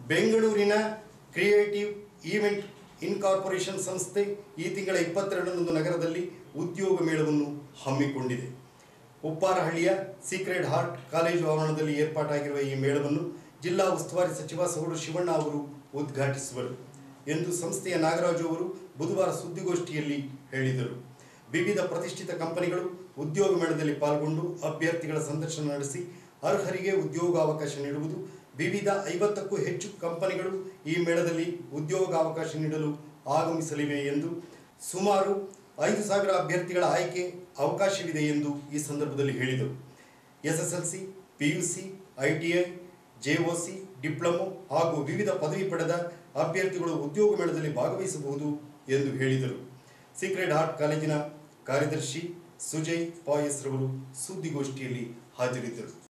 ಬೆಂಗಳೂರಿನ creative event incorporation ಸಂಸ್ಥೆ ಈ ತಿಂಗಳ ಇಪ್ಪತ್ತೆರಡರಂದು ನಗರದಲ್ಲಿ ಉದ್ಯೋಗ ಮೇಳವನ್ನು ಹಮ್ಮಿಕೊಂಡಿದೆ ಉಪ್ಪಾರಹಳ್ಳಿಯ ಸೀಕ್ರೆಡ್ ಹಾರ್ಟ್ ಕಾಲೇಜು ಆವರಣದಲ್ಲಿ ಏರ್ಪಾಟಾಗಿರುವ ಈ ಮೇಳವನ್ನು ಜಿಲ್ಲಾ ಉಸ್ತುವಾರಿ ಸಚಿವ ಸೌಡು ಶಿವಣ್ಣ ಅವರು ಉದ್ಘಾಟಿಸುವರು ಎಂದು ಸಂಸ್ಥೆಯ ನಾಗರಾಜು ಅವರು ಬುಧವಾರ ಸುದ್ದಿಗೋಷ್ಠಿಯಲ್ಲಿ ಹೇಳಿದರು ವಿವಿಧ ಪ್ರತಿಷ್ಠಿತ ಕಂಪನಿಗಳು ಉದ್ಯೋಗ ಮೇಳದಲ್ಲಿ ಪಾಲ್ಗೊಂಡು ಅಭ್ಯರ್ಥಿಗಳ ಸಂದರ್ಶನ ನಡೆಸಿ ಅರ್ಹರಿಗೆ ಉದ್ಯೋಗಾವಕಾಶ ನೀಡುವುದು ವಿವಿಧ ಐವತ್ತಕ್ಕೂ ಹೆಚ್ಚು ಕಂಪನಿಗಳು ಈ ಮೇಳದಲ್ಲಿ ಉದ್ಯೋಗಾವಕಾಶ ನೀಡಲು ಆಗಮಿಸಲಿವೆ ಎಂದು ಸುಮಾರು ಐದು ಸಾವಿರ ಅಭ್ಯರ್ಥಿಗಳ ಆಯ್ಕೆ ಅವಕಾಶವಿದೆ ಎಂದು ಈ ಸಂದರ್ಭದಲ್ಲಿ ಹೇಳಿದರು SSLC PUC ITI JOC diploma ಹಾಗೂ ವಿವಿಧ ಪದವಿ ಪಡೆದ ಅಭ್ಯರ್ಥಿಗಳು ಉದ್ಯೋಗ ಮೇಳದಲ್ಲಿ ಭಾಗವಹಿಸಬಹುದು ಎಂದು ಹೇಳಿದರು ಸೀಕ್ರೆಟ್ ಹಾರ್ಟ್ ಕಾಲೇಜಿನ ಕಾರ್ಯದರ್ಶಿ ಸುಜಯ್ ಪಾಯಸ್ ರವರು ಸುದ್ದಿಗೋಷ್ಠಿಯಲ್ಲಿ ಹಾಜರಿದ್ದರು